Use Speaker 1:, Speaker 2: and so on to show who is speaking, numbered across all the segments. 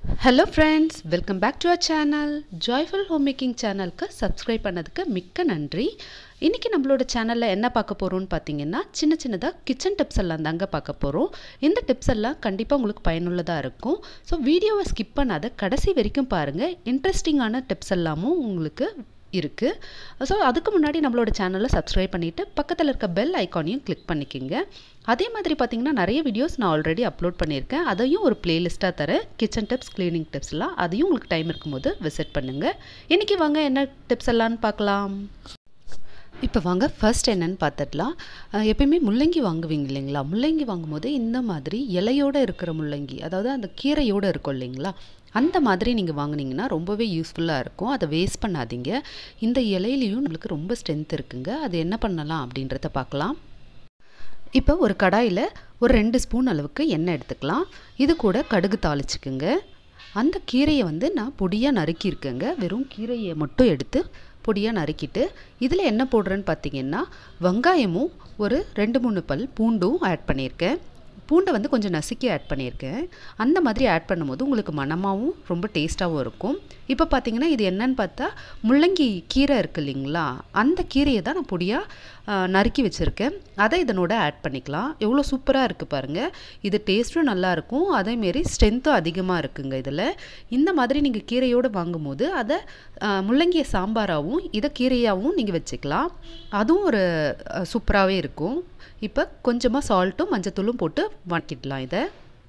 Speaker 1: hello friends welcome back to our channel joyful home making சேனலுக்கு subscribe பண்ணதுக்கு மிக்க நன்றி இன்றைக்கி நம்மளோட சேனலில் என்ன பார்க்க போகிறோம்னு பார்த்தீங்கன்னா சின்ன சின்னதாக கிச்சன் டிப்ஸ் எல்லாம் தாங்க பார்க்க போகிறோம் இந்த டிப்ஸ் எல்லாம் கண்டிப்பாக உங்களுக்கு பயனுள்ளதாக இருக்கும் ஸோ வீடியோவை ஸ்கிப் பண்ணாத கடைசி வரைக்கும் பாருங்கள் இன்ட்ரெஸ்டிங்கான டிப்ஸ் எல்லாமும் உங்களுக்கு இருக்குது ஸோ அதுக்கு முன்னாடி நம்மளோட சேனலை சப்ஸ்கிரைப் பண்ணிவிட்டு பக்கத்தில் இருக்க பெல் ஐக்கானையும் கிளிக் பண்ணிக்கோங்க அதே மாதிரி பார்த்தீங்கன்னா நிறைய வீடியோஸ் நான் ஆல்ரெடி அப்லோட் பண்ணியிருக்கேன் அதையும் ஒரு பிளேலிஸ்ட்டாக தரேன் கிச்சன் டிப்ஸ் க்ளீனிங் டிப்ஸ்லாம் அதையும் உங்களுக்கு டைம் இருக்கும்போது விசிட் பண்ணுங்கள் இன்றைக்கி வாங்க என்ன டிப்ஸ் எல்லாம்னு பார்க்கலாம் இப்போ வாங்க ஃபர்ஸ்ட் என்னன்னு பார்த்துடலாம் அஹ் எப்பயுமே முள்ளங்கி வாங்குவீங்க இல்லைங்களா முள்ளங்கி வாங்கும்போது இந்த மாதிரி இலையோடு இருக்கிற முள்ளங்கி அதாவது அந்த கீரையோடு இருக்கும் இல்லைங்களா அந்த மாதிரி நீங்கள் வாங்குனீங்கன்னா ரொம்பவே யூஸ்ஃபுல்லாக இருக்கும் அதை வேஸ்ட் பண்ணாதீங்க இந்த இலையிலையும் நம்மளுக்கு ரொம்ப ஸ்ட்ரென்த் இருக்குங்க அது என்ன பண்ணலாம் அப்படின்றத பார்க்கலாம் இப்போ ஒரு கடாயில் ஒரு ரெண்டு ஸ்பூன் அளவுக்கு எண்ணெய் எடுத்துக்கலாம் இது கூட கடுகு தாளிச்சுக்குங்க அந்த கீரையை வந்து நான் பொடியாக நறுக்கியிருக்கேங்க வெறும் கீரையை மட்டும் எடுத்து பொடியாக நறுக்கிட்டு இதில் என்ன போடுறேன்னு பார்த்தீங்கன்னா வெங்காயமும் ஒரு ரெண்டு மூணு பல் பூண்டும் ஆட் பண்ணியிருக்கேன் பூண்டை வந்து கொஞ்சம் நசுக்கி ஆட் பண்ணியிருக்கேன் அந்த மாதிரி ஆட் பண்ணும்போது உங்களுக்கு மணமாகவும் ரொம்ப டேஸ்ட்டாகவும் இருக்கும் இப்போ பார்த்தீங்கன்னா இது என்னன்னு பார்த்தா முள்ளங்கி கீரை இருக்குது இல்லைங்களா அந்த கீரையை தான் நான் பொடியாக நறுக்கி வச்சுருக்கேன் அதை இதனோட ஆட் பண்ணிக்கலாம் எவ்வளோ சூப்பராக இருக்குது பாருங்கள் இது டேஸ்ட்டும் நல்லாயிருக்கும் அதேமாரி ஸ்ட்ரென்த்தும் அதிகமாக இருக்குங்க இதில் இந்த மாதிரி நீங்கள் கீரையோடு வாங்கும்போது அதை முள்ளங்கிய சாம்பாராகவும் இதை கீரையாகவும் நீங்கள் வச்சுக்கலாம் அதுவும் ஒரு சூப்பராகவே இருக்கும் இப்போ கொஞ்சமாக சால்ட்டும் மஞ்சத்தூளும் போட்டு வணக்கிடலாம் இதை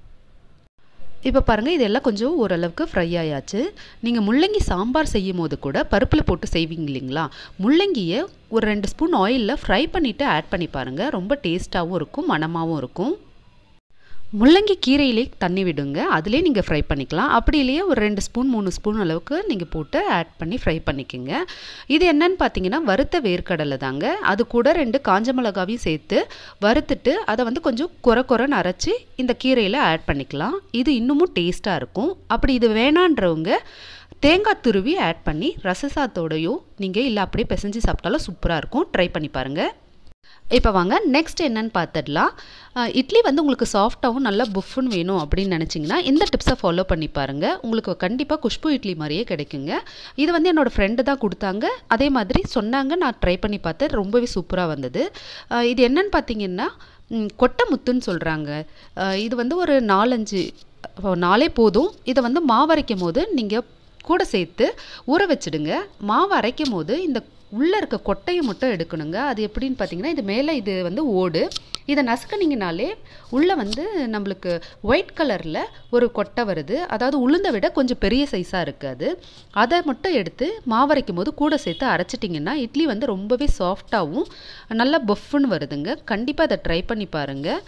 Speaker 1: இப்போ பாருங்கள் இதெல்லாம் கொஞ்சம் ஓரளவுக்கு ஃப்ரை ஆயாச்சு நீங்கள் முள்ளங்கி சாம்பார் செய்யும் போது கூட பருப்பில் போட்டு செய்வீங்க இல்லைங்களா முள்ளங்கியை ஒரு ரெண்டு ஸ்பூன் ஆயிலில் ஃப்ரை பண்ணிவிட்டு ஆட் பண்ணி பாருங்கள் ரொம்ப டேஸ்ட்டாகவும் இருக்கும் மணமாகவும் இருக்கும் முள்ளங்கி கீரையிலே தண்ணி விடுங்க அதிலே நீங்கள் ஃப்ரை பண்ணிக்கலாம் அப்படி இல்லையே ஒரு ரெண்டு ஸ்பூன் மூணு ஸ்பூன் அளவுக்கு நீங்கள் போட்டு ஆட் பண்ணி ஃப்ரை பண்ணிக்கோங்க இது என்னன்னு பார்த்தீங்கன்னா வறுத்த வேர்க்கடலை தாங்க அது கூட ரெண்டு காஞ்ச மிளகாவையும் சேர்த்து வறுத்துட்டு அதை வந்து கொஞ்சம் குறை குறைன்னு அரைச்சி இந்த கீரையில் ஆட் பண்ணிக்கலாம் இது இன்னமும் டேஸ்ட்டாக இருக்கும் அப்படி இது வேணான்றவங்க தேங்காய் துருவி ஆட் பண்ணி ரசசாத்தோடையோ நீங்கள் இல்லை அப்படியே பிசைஞ்சு சாப்பிட்டாலும் சூப்பராக இருக்கும் ட்ரை பண்ணி பாருங்கள் இப்போ வாங்க நெக்ஸ்ட் என்னன்னு பார்த்துடலாம் இட்லி வந்து உங்களுக்கு சாஃப்டாகவும் நல்லா புஃப்னு வேணும் அப்படின்னு நினச்சிங்கன்னா இந்த டிப்ஸை ஃபாலோ பண்ணி பாருங்கள் உங்களுக்கு கண்டிப்பாக குஷ்பு இட்லி மாதிரியே கிடைக்குங்க இது வந்து என்னோடய ஃப்ரெண்டு தான் கொடுத்தாங்க அதே மாதிரி சொன்னாங்க நான் ட்ரை பண்ணி பார்த்தேன் ரொம்பவே சூப்பராக வந்தது இது என்னன்னு பார்த்தீங்கன்னா கொட்டை முத்துன்னு சொல்கிறாங்க இது வந்து ஒரு நாலஞ்சு நாளே போதும் இதை வந்து மாவரைக்கும் போது நீங்கள் கூட சேர்த்து ஊற வச்சுடுங்க மாவு அரைக்கும் போது இந்த உள்ளே இருக்க கொட்டையை மட்டும் எடுக்கணுங்க அது எப்படின்னு பார்த்தீங்கன்னா இது மேலே இது வந்து ஓடு இதை நசுக்குனீங்கனாலே உள்ளே வந்து நம்மளுக்கு ஒயிட் கலரில் ஒரு கொட்டை வருது அதாவது உளுந்தை விட கொஞ்சம் பெரிய சைஸாக இருக்குது அது அதை மட்டும் எடுத்து மாவரைக்கும் போது கூட சேர்த்து அரைச்சிட்டிங்கன்னா இட்லி வந்து ரொம்பவே சாஃப்டாகவும் நல்லா பஃப்னு வருதுங்க கண்டிப்பாக அதை ட்ரை பண்ணி பாருங்கள்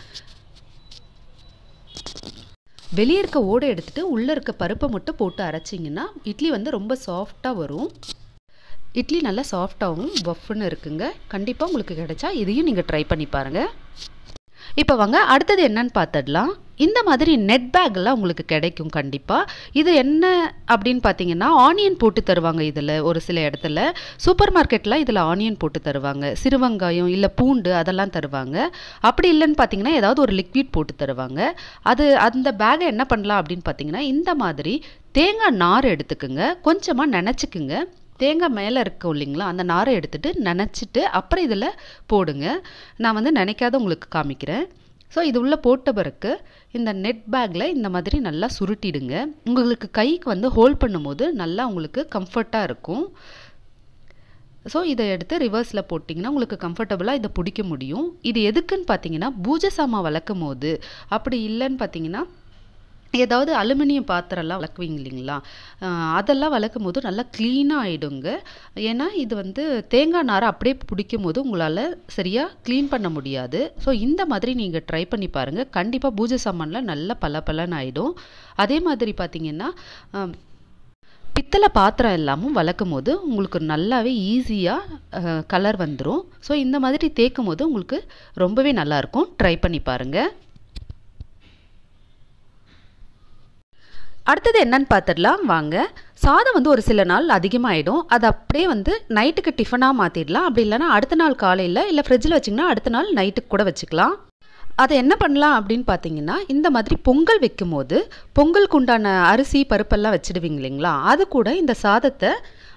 Speaker 1: வெளியே இருக்க ஓடை எடுத்துகிட்டு உள்ளே இருக்க பருப்பை மட்டும் போட்டு அரைச்சிங்கன்னா இட்லி வந்து ரொம்ப சாஃப்டாக வரும் இட்லி நல்லா சாஃப்டாகவும் பஃப்னு இருக்குங்க கண்டிப்பாக உங்களுக்கு கிடைச்சா இதையும் நீங்கள் ட்ரை பண்ணி பாருங்கள் இப்போ வாங்க அடுத்தது என்னன்னு பார்த்துடலாம் இந்த மாதிரி நெட் பேக்கெல்லாம் உங்களுக்கு கிடைக்கும் கண்டிப்பாக இது என்ன அப்படின்னு பார்த்தீங்கன்னா ஆனியன் போட்டு தருவாங்க இதில் ஒரு சில இடத்துல சூப்பர் மார்க்கெட்டில் இதில் ஆனியன் போட்டு தருவாங்க சிறுவங்காயம் இல்லை பூண்டு அதெல்லாம் தருவாங்க அப்படி இல்லைன்னு பார்த்தீங்கன்னா ஏதாவது ஒரு லிக்விட் போட்டு தருவாங்க அது அந்த பேக்கை என்ன பண்ணலாம் அப்படின்னு பார்த்தீங்கன்னா இந்த மாதிரி தேங்காய் நார் எடுத்துக்குங்க கொஞ்சமாக நினச்சிக்குங்க தேங்காய் மேலே இருக்கும் இல்லைங்களா அந்த நாரை எடுத்துகிட்டு நினச்சிட்டு அப்புறம் இதில் போடுங்க நான் வந்து நினைக்காத உங்களுக்கு காமிக்கிறேன் ஸோ இது உள்ளே போட்ட பிறகு இந்த நெட் பேக்கில் இந்த மாதிரி நல்லா சுருட்டிடுங்க உங்களுக்கு கைக்கு வந்து ஹோல்ட் பண்ணும்போது நல்லா உங்களுக்கு கம்ஃபர்ட்டாக இருக்கும் ஸோ இதை எடுத்து ரிவர்ஸில் போட்டிங்கன்னா உங்களுக்கு கம்ஃபர்டபுளாக இதை பிடிக்க முடியும் இது எதுக்குன்னு பார்த்தீங்கன்னா பூஜை சாமான் வளர்க்கும் போது அப்படி இல்லைன்னு பார்த்தீங்கன்னா ஏதாவது அலுமினியம் பாத்திரம்லாம் வளர்க்குவீங்க இல்லைங்களா அதெல்லாம் வளர்க்கும் போது நல்லா க்ளீனாக ஆகிடுங்க ஏன்னா இது வந்து தேங்காய் நாரை அப்படியே பிடிக்கும் போது உங்களால் சரியாக க்ளீன் பண்ண முடியாது ஸோ இந்த மாதிரி நீங்கள் ட்ரை பண்ணி பாருங்கள் கண்டிப்பாக பூஜை சாமானில் நல்லா பல பலன்னு ஆகிடும் அதே மாதிரி பார்த்தீங்கன்னா பித்தளை பாத்திரம் எல்லாமும் வளர்க்கும் போது உங்களுக்கு நல்லாவே ஈஸியாக கலர் வந்துடும் ஸோ இந்த மாதிரி தேய்க்கும் போது உங்களுக்கு ரொம்பவே நல்லாயிருக்கும் ட்ரை பண்ணி பாருங்கள் அடுத்தது என்னன்னு பார்த்துடலாம் வாங்க சாதம் வந்து ஒரு சில நாள் அதிகமாகிடும் அது அப்படியே வந்து நைட்டுக்கு டிஃபனாக மாற்றிடலாம் அப்படி இல்லைனா அடுத்த நாள் காலையில் இல்லை ஃப்ரிட்ஜில் வச்சிங்கன்னா அடுத்த நாள் நைட்டுக்கு கூட வச்சுக்கலாம் அதை என்ன பண்ணலாம் அப்படின்னு பார்த்தீங்கன்னா இந்த மாதிரி பொங்கல் வைக்கும்போது பொங்கலுக்கு உண்டான அரிசி பருப்பெல்லாம் வச்சிடுவீங்க இல்லைங்களா அது கூட இந்த சாதத்தை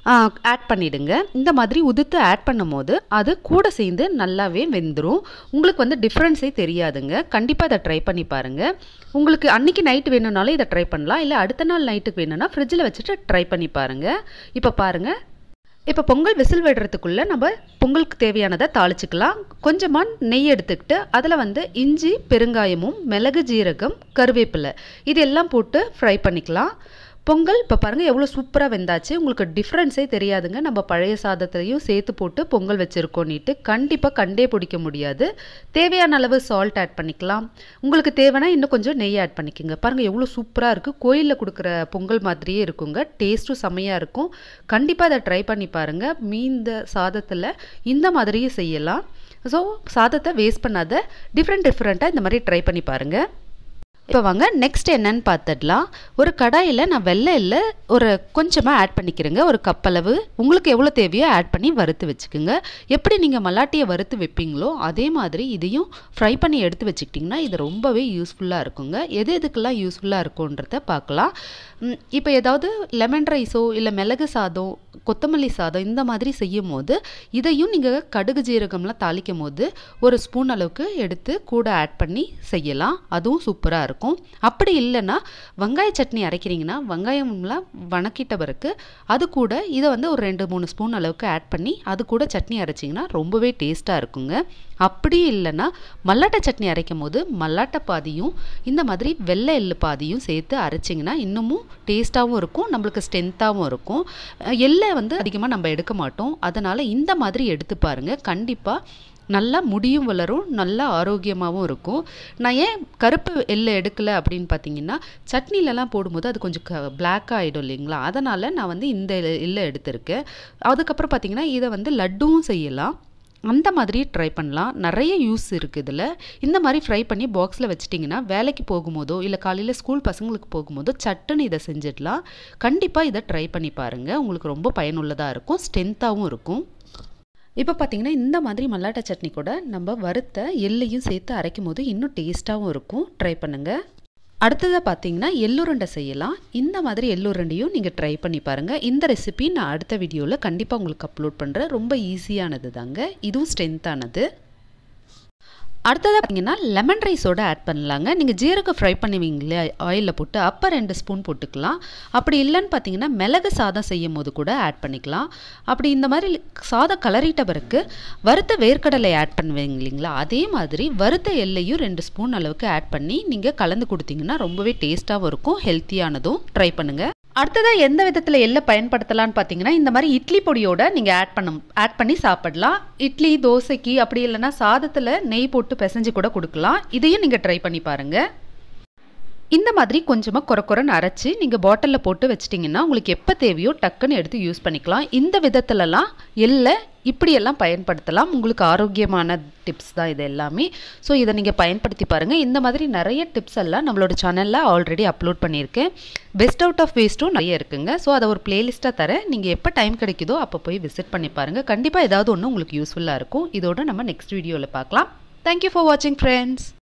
Speaker 1: ஆட் பண்ணிடுங்க இந்த மாதிரி உதுத்து ஆட் பண்ணும்போது அது கூட சேர்ந்து நல்லாவே வெந்துடும் உங்களுக்கு வந்து டிஃப்ரென்ஸே தெரியாதுங்க கண்டிப்பாக இதை ட்ரை பண்ணி பாருங்கள் உங்களுக்கு அன்றைக்கி நைட்டு வேணும்னாலும் இதை ட்ரை பண்ணலாம் இல்லை அடுத்த நாள் நைட்டுக்கு வேணும்னா ஃப்ரிட்ஜில் வச்சுட்டு ட்ரை பண்ணி பாருங்கள் இப்போ பாருங்கள் இப்போ பொங்கல் விசில் விடுறதுக்குள்ளே நம்ம பொங்கலுக்கு தேவையானதை தாளிச்சுக்கலாம் கொஞ்சமாக நெய் எடுத்துக்கிட்டு அதில் வந்து இஞ்சி பெருங்காயமும் மிளகு ஜீரகம் கருவேப்பிலை இது எல்லாம் போட்டு ஃப்ரை பண்ணிக்கலாம் பொங்கல் இப்போ பாருங்கள் எவ்வளோ சூப்பராக வெந்தாச்சு உங்களுக்கு டிஃப்ரென்ஸே தெரியாதுங்க நம்ம பழைய சாதத்தையும் சேர்த்து போட்டு பொங்கல் வச்சுருக்கோன்னிட்டு கண்டிப்பாக கண்டே பிடிக்க முடியாது தேவையான அளவு சால்ட் ஆட் பண்ணிக்கலாம் உங்களுக்கு தேவைன்னா இன்னும் கொஞ்சம் நெய் ஆட் பண்ணிக்கோங்க பாருங்கள் எவ்வளோ சூப்பராக இருக்குது கோயிலில் கொடுக்குற பொங்கல் மாதிரியே இருக்குங்க டேஸ்ட்டும் செம்மையாக இருக்கும் கண்டிப்பாக அதை ட்ரை பண்ணி பாருங்கள் மீந்த சாதத்தில் இந்த மாதிரியும் செய்யலாம் ஸோ சாதத்தை வேஸ்ட் பண்ணாத டிஃப்ரெண்ட் டிஃப்ரெண்ட்டாக இந்த மாதிரி ட்ரை பண்ணி பாருங்கள் இப்போ வாங்க நெக்ஸ்ட் என்னன்னு பார்த்துடலாம் ஒரு கடாயில் நான் வெள்ளை இல்லை ஒரு கொஞ்சமாக ஆட் பண்ணிக்கிறேங்க ஒரு கப்பளவு உங்களுக்கு எவ்வளோ தேவையோ ஆட் பண்ணி வறுத்து வச்சுக்கோங்க எப்படி நீங்கள் மல்லாட்டியை வறுத்து வைப்பீங்களோ அதே மாதிரி இதையும் ஃப்ரை பண்ணி எடுத்து வச்சுக்கிட்டிங்கன்னா இது ரொம்பவே யூஸ்ஃபுல்லாக இருக்குங்க எது எதுக்கெல்லாம் யூஸ்ஃபுல்லாக இருக்குன்றத பார்க்கலாம் இப்போ ஏதாவது லெமன் ரைஸோ இல்லை மிளகு சாதம் கொத்தமல்லி சாதம் இந்த மாதிரி செய்யும் போது இதையும் நீங்கள் கடுகு ஜீரகம்லாம் தாளிக்கும் போது ஒரு ஸ்பூன் அளவுக்கு எடுத்து கூட ஆட் பண்ணி செய்யலாம் அதுவும் சூப்பராக இருக்கும் அப்படி இல்லைன்னா வெங்காய சட்னி அரைக்கிறீங்கன்னா வெங்காயம்லாம் வணக்கிட்ட பிறகு அது கூட இதை வந்து ஒரு ரெண்டு மூணு ஸ்பூன் அளவுக்கு ஆட் பண்ணி அது கூட சட்னி அரைச்சிங்கன்னா ரொம்பவே டேஸ்ட்டாக இருக்குங்க அப்படி இல்லைன்னா மல்லாட்டை சட்னி அரைக்கும் போது மல்லாட்டை பாதியும் இந்த மாதிரி வெள்ளை எள்ளு பாதியும் சேர்த்து அரைச்சிங்கன்னா இன்னமும் டேஸ்ட்டாகவும் இருக்கும் நம்மளுக்கு ஸ்ட்ரென்த்தாகவும் இருக்கும் எள்ளை வந்து அதிகமாக நம்ம எடுக்க மாட்டோம் அதனால் இந்த மாதிரி எடுத்து பாருங்கள் கண்டிப்பாக நல்லா முடியும் வளரும் நல்லா ஆரோக்கியமாகவும் இருக்கும் நான் ஏன் கருப்பு எள்ளை எடுக்கலை அப்படின்னு பார்த்தீங்கன்னா சட்னிலலாம் போடும்போது அது கொஞ்சம் க பிளாக் ஆகிடும் இல்லைங்களா அதனால் நான் வந்து இந்த எள்ளை எடுத்திருக்கேன் அதுக்கப்புறம் பார்த்தீங்கன்னா இதை வந்து லட்டுவும் செய்யலாம் அந்த மாதிரி ட்ரை பண்ணலாம் நிறைய யூஸ் இருக்குது இதில் இந்த மாதிரி ஃப்ரை பண்ணி பாக்ஸில் வச்சிட்டிங்கன்னா வேலைக்கு போகும்போதோ இல்லை காலையில் ஸ்கூல் பசங்களுக்கு போகும்போதோ சட்டுன்னு இதை செஞ்சிடலாம் கண்டிப்பாக இதை ட்ரை பண்ணி பாருங்கள் உங்களுக்கு ரொம்ப பயனுள்ளதாக இருக்கும் ஸ்ட்ரென்த்தாகவும் இருக்கும் இப்போ பார்த்தீங்கன்னா இந்த மாதிரி மல்லாட்டை சட்னி கூட நம்ம வறுத்த எள்ளையும் சேர்த்து அரைக்கும் போது இன்னும் டேஸ்ட்டாகவும் இருக்கும் ட்ரை பண்ணுங்கள் அடுத்ததாக பார்த்தீங்கன்னா எள்ளுருண்டை செய்யலாம் இந்த மாதிரி எள்ளுருண்டையும் நீங்கள் ட்ரை பண்ணி பாருங்கள் இந்த ரெசிபி நான் அடுத்த வீடியோவில் கண்டிப்பாக உங்களுக்கு அப்லோட் பண்ணுறேன் ரொம்ப ஈஸியானது தாங்க இதுவும் ஸ்ட்ரென்த்தானது அடுத்ததாக பார்த்தீங்கன்னா லெமன் ரைஸோட ஆட் பண்ணலாங்க நீங்கள் ஜீரகம் ஃப்ரை பண்ணுவீங்களே ஆயிலில் போட்டு அப்போ ரெண்டு ஸ்பூன் போட்டுக்கலாம் அப்படி இல்லைன்னு பார்த்தீங்கன்னா மிளகு சாதம் செய்யும் போது கூட ஆட் பண்ணிக்கலாம் அப்படி இந்த மாதிரி சாதம் கலரிட்ட பிறகு வறுத்த வேர்க்கடலை ஆட் பண்ணுவீங்க இல்லைங்களா அதே மாதிரி வறுத்த எல்லையும் ரெண்டு ஸ்பூன் அளவுக்கு ஆட் பண்ணி நீங்கள் கலந்து கொடுத்தீங்கன்னா ரொம்பவே டேஸ்ட்டாகவும் இருக்கும் ஹெல்த்தியானதும் ட்ரை பண்ணுங்கள் அடுத்ததாக எந்த விதத்தில் எள்ளை பயன்படுத்தலான்னு பார்த்தீங்கன்னா இந்த மாதிரி இட்லி பொடியோட நீங்கள் ஆட் பண்ண ஆட் பண்ணி சாப்பிடலாம் இட்லி தோசைக்கு அப்படி இல்லைன்னா சாதத்தில் நெய் போட்டு பிசைஞ்சு கூட கொடுக்கலாம் இதையும் நீங்கள் ட்ரை பண்ணி பாருங்கள் இந்த மாதிரி கொஞ்சமாக குறை குறைன்னு அரைச்சி நீங்கள் பாட்டிலில் போட்டு வச்சிட்டிங்கன்னா உங்களுக்கு எப்போ தேவையோ டக்குன்னு எடுத்து யூஸ் பண்ணிக்கலாம் இந்த விதத்துலலாம் எள்ளை இப்படியெல்லாம் பயன்படுத்தலாம் உங்களுக்கு ஆரோக்கியமான டிப்ஸ் தான் இது எல்லாமே ஸோ இதை நீங்கள் பயன்படுத்தி பாருங்கள் இந்த மாதிரி நிறைய டிப்ஸ் எல்லாம் நம்மளோட சேனலில் ஆல்ரெடி அப்லோட் பண்ணியிருக்கேன் பெஸ்ட் அவுட் ஆஃப் வேஸ்ட்டும் நிறைய இருக்குங்க ஸோ அதை ஒரு பிளேலிஸ்ட்டாக தரேன் நீங்கள் எப்போ டைம் கிடைக்குதோ அப்போ போய் விசிட் பண்ணி பாருங்கள் கண்டிப்பாக ஏதாவது ஒன்று உங்களுக்கு யூஸ்ஃபுல்லாக இருக்கும் இதோட நம்ம நெக்ஸ்ட் வீடியோவில் பார்க்கலாம் தேங்க்யூ ஃபார் வாட்சிங் ஃப்ரெண்ட்ஸ்